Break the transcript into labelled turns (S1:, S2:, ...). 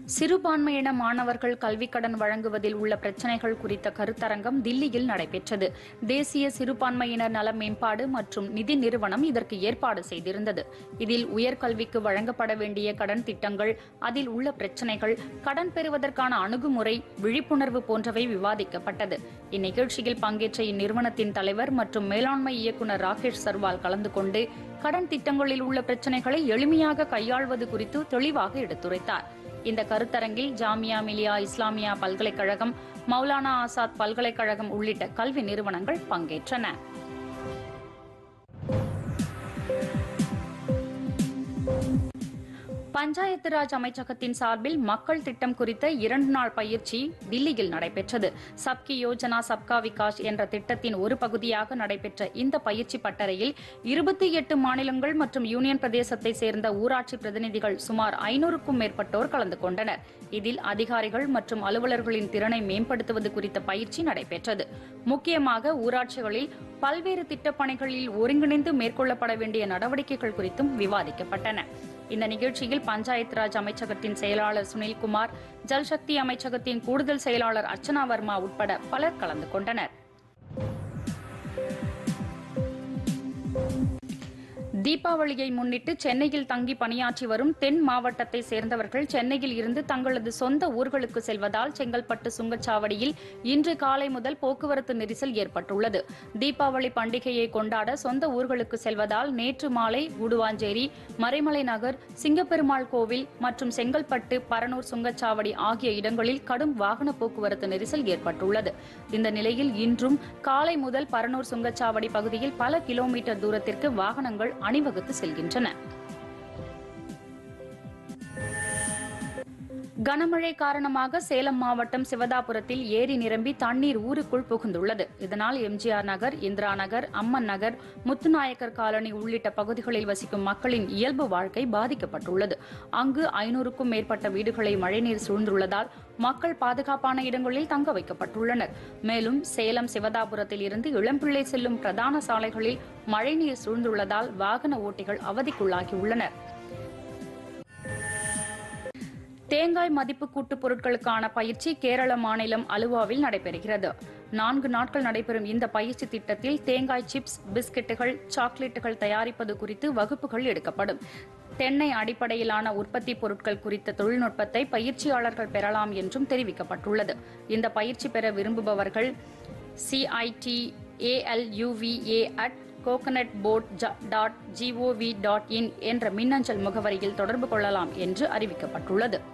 S1: சிறுபான்மையின மாணவர்கள் கல்விக் கடன் வழங்குவதில் உள்ள பிரச்சினைகள் குறித்த கருத்தரங்கம் தில்லியில் நடைபெற்றது தேசிய சிறுபான்மையினர் நல மேம்பாடு மற்றும் நிதி நிறுவனம் இதற்கு ஏற்பாடு செய்திருந்தது இதில் உயர்கல்விக்கு வழங்கப்பட வேண்டிய கடன் திட்டங்கள் அதில் உள்ள பிரச்சினைகள் கடன் பெறுவதற்கான அணுகுமுறை விழிப்புணர்வு போன்றவை விவாதிக்கப்பட்டது இந்நிகழ்ச்சியில் பங்கேற்ற இந்நிறுவனத்தின் தலைவர் மற்றும் மேலாண்மை இயக்குநர் ராகேஷ் சர்வால் கலந்து கொண்டு கடன் திட்டங்களில் உள்ள பிரச்சினைகளை எளிமையாக கையாள்வது குறித்து தெளிவாக எடுத்துரைத்தார் இந்த கருத்தரங்கில் ஜாமியா மிலியா இஸ்லாமியா பல்கலைக்கழகம் மௌலானா ஆசாத் பல்கலைக்கழகம் உள்ளிட்ட கல்வி நிறுவனங்கள் பங்கேற்றன பஞ்சாயத்து ராஜ் அமைச்சகத்தின் சார்பில் மக்கள் திட்டம் குறித்த இரண்டு நாள் பயிற்சி தில்லியில் நடைபெற்றது சப்கி யோஜனா சப்கா விகாஸ் என்ற திட்டத்தின் ஒரு பகுதியாக நடைபெற்ற இந்த பயிற்சி பட்டறையில் இருபத்தி எட்டு மாநிலங்கள் மற்றும் யூனியன் பிரதேசத்தை சேர்ந்த ஊராட்சி பிரதிநிதிகள் சுமார் ஐநூறுக்கும் மேற்பட்டோர் கலந்து கொண்டனர் இதில் அதிகாரிகள் மற்றும் அலுவலர்களின் திறனை மேம்படுத்துவது குறித்த பயிற்சி நடைபெற்றது முக்கியமாக ஊராட்சிகளில் பல்வேறு திட்டப் பணிகளில் ஒருங்கிணைந்து மேற்கொள்ளப்பட வேண்டிய நடவடிக்கைகள் குறித்தும் விவாதிக்கப்பட்டன இந்த நிகழ்ச்சியில் பஞ்சாயத் ராஜ் அமைச்சகத்தின் செயலாளர் சுனில்குமார் ஜல்சக்தி அமைச்சகத்தின் கூடுதல் செயலாளர் அர்ச்சனா வர்மா உட்பட பலர் கலந்து கொண்டனர் தீபாவளியை முன்னிட்டு சென்னையில் தங்கி பணியாற்றி வரும் தென் மாவட்டத்தை சேர்ந்தவர்கள் சென்னையில் இருந்து தங்களது சொந்த ஊர்களுக்கு செல்வதால் செங்கல்பட்டு சுங்கச்சாவடியில் இன்று காலை முதல் போக்குவரத்து நெரிசல் ஏற்பட்டுள்ளது தீபாவளி பண்டிகையை கொண்டாட சொந்த ஊர்களுக்கு செல்வதால் நேற்று மாலை குடுவாஞ்சேரி மறைமலை நகர் சிங்கப்பெருமாள் கோவில் மற்றும் செங்கல்பட்டு பரனூர் சுங்கச்சாவடி ஆகிய இடங்களில் கடும் வாகன போக்குவரத்து நெரிசல் ஏற்பட்டுள்ளது இந்த நிலையில் இன்றும் காலை முதல் பரனூர் சுங்கச்சாவடி பகுதியில் பல கிலோமீட்டர் தூரத்திற்கு வாகனங்கள் அணிவகுத்து செல்கின்றன கனமழை காரணமாக சேலம் மாவட்டம் சிவதாபுரத்தில் ஏரி நிரம்பி தண்ணீர் ஊருக்குள் புகுந்துள்ளது இதனால் எம்ஜிஆர் நகர் இந்திரா நகர் அம்மன் நகர் முத்துநாயக்கர் காலனி உள்ளிட்ட பகுதிகளில் வசிக்கும் மக்களின் இயல்பு வாழ்க்கை பாதிக்கப்பட்டுள்ளது அங்கு ஐநூறுக்கும் மேற்பட்ட வீடுகளை மழைநீர் சூழ்ந்துள்ளதால் மக்கள் பாதுகாப்பான இடங்களில் தங்க வைக்கப்பட்டுள்ளனர் மேலும் சேலம் சிவதாபுரத்தில் இருந்து இளம்பிள்ளை செல்லும் பிரதான சாலைகளில் மழைநீர் சூழ்ந்துள்ளதால் வாகன ஓட்டிகள் அவதிக்குள்ளாகியுள்ளனர் தேங்காய் மதிப்பு கூட்டுப் பொருட்களுக்கான பயிற்சி கேரள மாநிலம் அலுவாவில் நடைபெறுகிறது நான்கு நாட்கள் நடைபெறும் இந்த பயிற்சி திட்டத்தில் தேங்காய் சிப்ஸ் பிஸ்கெட்டுகள் சாக்லேட்டுகள் தயாரிப்பது குறித்து வகுப்புகள் எடுக்கப்படும் தென்னை அடிப்படையிலான உற்பத்தி பொருட்கள் குறித்த தொழில்நுட்பத்தை பயிற்சியாளர்கள் பெறலாம் என்றும் தெரிவிக்கப்பட்டுள்ளது இந்த பயிற்சி பெற விரும்புபவர்கள் CIT ALUVA at coconut board dot GOV dot in என்ற மின்னஞ்சல் முகவரியில் தொடர்பு கொள்ளலாம் என்று அறிவிக்கப்பட்டுள்ளது